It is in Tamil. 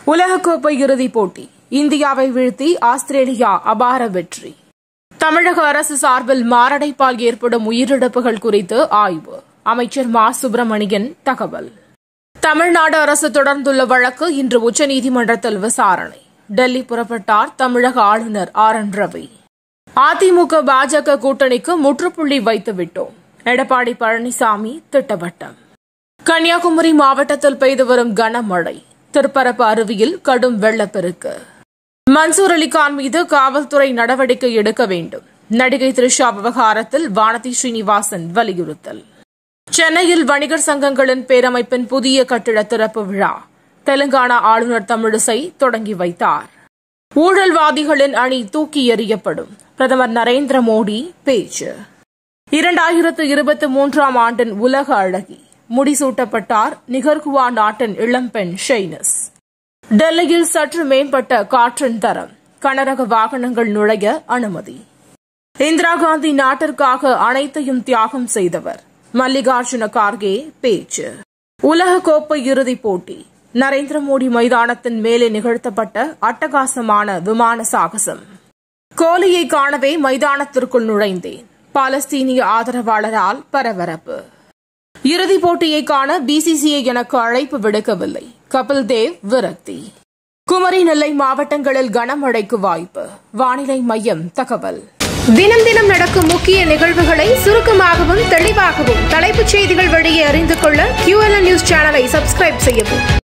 உலகக்கோப்பை இறுதிப் போட்டி இந்தியாவை வீழ்த்தி ஆஸ்திரேலியா அபார வெற்றி தமிழக அரசு சார்பில் மாரடைப்பால் ஏற்படும் உயிரிழப்புகள் குறித்து ஆய்வு அமைச்சர் மா சுப்பிரமணியன் தகவல் தமிழ்நாடு அரசு தொடர்ந்துள்ள வழக்கு இன்று உச்சநீதிமன்றத்தில் விசாரணை டெல்லி புறப்பட்டார் தமிழக ஆளுநர் ஆர் என் ரவி அதிமுக பாஜக கூட்டணிக்கு முற்றுப்புள்ளி வைத்துவிட்டோம் எடப்பாடி பழனிசாமி திட்டவட்டம் கன்னியாகுமரி மாவட்டத்தில் பெய்து வரும் கனமழை திருப்பரப்பு அருவியில் கடும் வெள்ளப்பெருக்கு மன்சூர் அலிகான் மீது காவல்துறை நடவடிக்கை எடுக்க வேண்டும் நடிகை த்ரிஷா விவகாரத்தில் வானதி ஸ்ரீனிவாசன் வலியுறுத்தல் சென்னையில் வணிகர் சங்கங்களின் பேரமைப்பின் புதிய கட்டிட திறப்பு விழா தெலுங்கானா ஆளுநர் தமிழிசை தொடங்கி வைத்தார் ஊழல்வாதிகளின் அணி தூக்கி எறியப்படும் பிரதமர் நரேந்திர மோடி பேச்சு இரண்டாயிரத்து இருபத்தி மூன்றாம் ஆண்டின் உலக அழகி முடிசூட்டப்பட்டார் நிகர்குவா நாட்டின் இளம்பெண் ஷெய்னஸ் டெல்லியில் சற்று மேம்பட்ட காற்றின் தரம் கனரக வாகனங்கள் நுழைய அனுமதி இந்திரா காந்தி நாட்டிற்காக அனைத்தையும் தியாகம் செய்தவர் மல்லிகார்ஜுன கார்கே பேச்சு உலக கோப்பை இறுதிப் போட்டி நரேந்திர மோடி மைதானத்தின் மேலே நிகழ்த்தப்பட்ட அட்டகாசமான விமான சாகசம் கோலியை காணவே மைதானத்திற்குள் நுழைந்தேன் பாலஸ்தீனிய ஆதரவாளரால் பரபரப்பு இறுதிப் போட்டியை காண பிசிசிஐ எனக்கு அழைப்பு விடுக்கவில்லை கபில் தேவ் விரக்தி குமரி நெல்லை மாவட்டங்களில் கனமழைக்கு வாய்ப்பு வானிலை மையம் தகவல் தினம் தினம் நடக்கும் முக்கிய நிகழ்வுகளை சுருக்கமாகவும் தெளிவாகவும் தலைப்புச் செய்திகள் வழியே அறிந்து கொள்ள QLN நியூஸ் சேனலை சப்ஸ்கிரைப் செய்யவும்